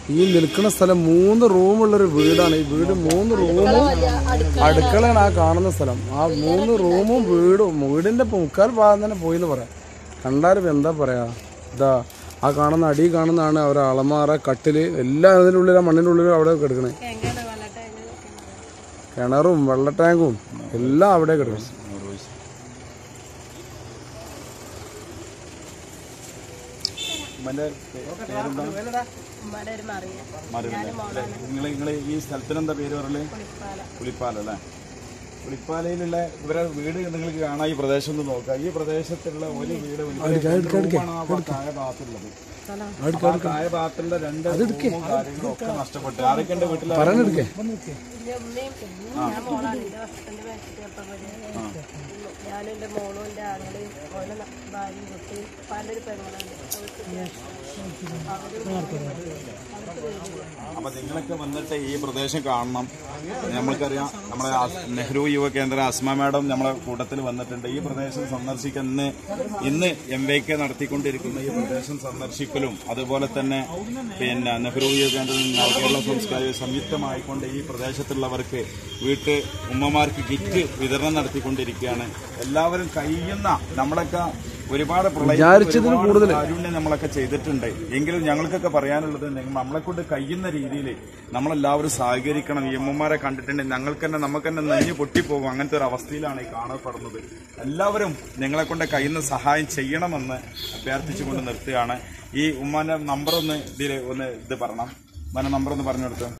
ഈ നിൽക്കുന്ന സ്ഥലം മൂന്ന് റൂമുള്ളൊരു വീടാണ് ഈ വീട് മൂന്ന് റൂമും അടുക്കളയാണ് ആ കാണുന്ന സ്ഥലം ആ മൂന്ന് റൂമും വീടും വീടിന്റെ മുക്കാൽ ഭാഗം തന്നെ പോയി എന്ന് പറയാം കണ്ടാലും എന്താ പറയാ ഇതാ ആ കാണുന്ന അടി കാണുന്നതാണ് അവർ അളമാറ കട്ടില് എല്ലാം അതിനുള്ളിൽ ആ മണ്ണിനുള്ളിൽ അവിടെ കിടക്കണേ കിണറും വെള്ള ടാങ്കും എല്ലാം അവിടെ കിടക്കണം ഉമ്മന്റെ പേരെന്താ നിങ്ങൾ നിങ്ങൾ ഈ സ്ഥലത്തിന് എന്താ പേര് പറയല് പുളിപ്പാല അല്ലേ പുളിപ്പാലയിലുള്ള ഇവരെ വീട് നിങ്ങൾക്ക് കാണാം ഈ പ്രദേശം ഒന്ന് നോക്കാം ഈ പ്രദേശത്തുള്ള ഒരു വീട് വലിയ റൂമാണ് ആ താഴെ ഭാഗത്തുള്ളത് അപ്പൊ ആ താഴെ ഭാഗത്തുള്ള രണ്ട് റൂമും കാര്യങ്ങളും ഒക്കെ നഷ്ടപ്പെട്ടു ആരൊക്കെ വീട്ടിൽ പറഞ്ഞെടുക്കേ ഞാൻ മോളാണ് എന്റെ ഹസ്ബൻഡ് മരിച്ചിട്ടപ്പം ഞാനും എന്റെ മോളും എന്റെ ആങ്ങളെയും ഓരോ ഭാര്യയും കുട്ടി പലൊരു പെങ്ങളാണ് അപ്പൊ നിങ്ങളൊക്കെ വന്നിട്ട് ഈ പ്രദേശം കാണണം നമ്മൾക്കറിയാം നമ്മുടെ അസ്- നെഹ്റു യുവ കേന്ദ്ര അസ്മ മാഡം നമ്മളെ കൂട്ടത്തിൽ വന്നിട്ടുണ്ട് ഈ പ്രദേശം സന്ദർശിക്കാൻ ഇന്ന് ഇന്ന് എം വൈ കെ നടത്തിക്കൊണ്ടിരിക്കുന്ന ഈ പ്രദേശം സന്ദർശിക്കലും അതുപോലെ തന്നെ പിന്നെ നെഹ്റു യുവ കേന്ദ്രം നവകേരള സംസ്കാരം സംയുക്തമായിക്കൊണ്ട് ഈ പ്രദേശത്തുള്ളവർക്ക് വീട്ട് ഉമ്മമാർക്ക് കിറ്റ് വിതരണം നടത്തിക്കൊണ്ടിരിക്കുകയാണ് എല്ലാവരും കഴിയുന്ന നമ്മളൊക്കെ ഒരുപാട് വിചാരിച്ചതിന് കൂടുതൽ കാരുണ്യം നമ്മളൊക്കെ ചെയ്തിട്ടുണ്ട് എങ്കിലും ഞങ്ങൾക്കൊക്കെ പറയാനുള്ളത് നിങ്ങൾ നമ്മളെ കൊണ്ട് കഴിയുന്ന രീതിയിൽ നമ്മളെല്ലാവരും സഹകരിക്കണം ഈ അമ്മമാരെ കണ്ടിട്ടുണ്ടെങ്കിൽ ഞങ്ങൾക്ക് തന്നെ നമുക്ക് തന്നെ നെഞ്ഞ് പൊട്ടിപ്പോകും അങ്ങനത്തെ ഒരു അവസ്ഥയിലാണ് ഈ കാണപ്പെടുന്നത് എല്ലാവരും നിങ്ങളെ കൊണ്ട് കഴിയുന്ന സഹായം ചെയ്യണമെന്ന് അഭ്യർത്ഥിച്ചുകൊണ്ട് നിർത്തുകയാണ് ഈ ഉമ്മാന്റെ നമ്പർ ഒന്ന് ഇതിൽ ഒന്ന് ഇത് പറയണം ഉമ്മാന്റെ നമ്പർ ഒന്ന് പറഞ്ഞു കൊടുത്തു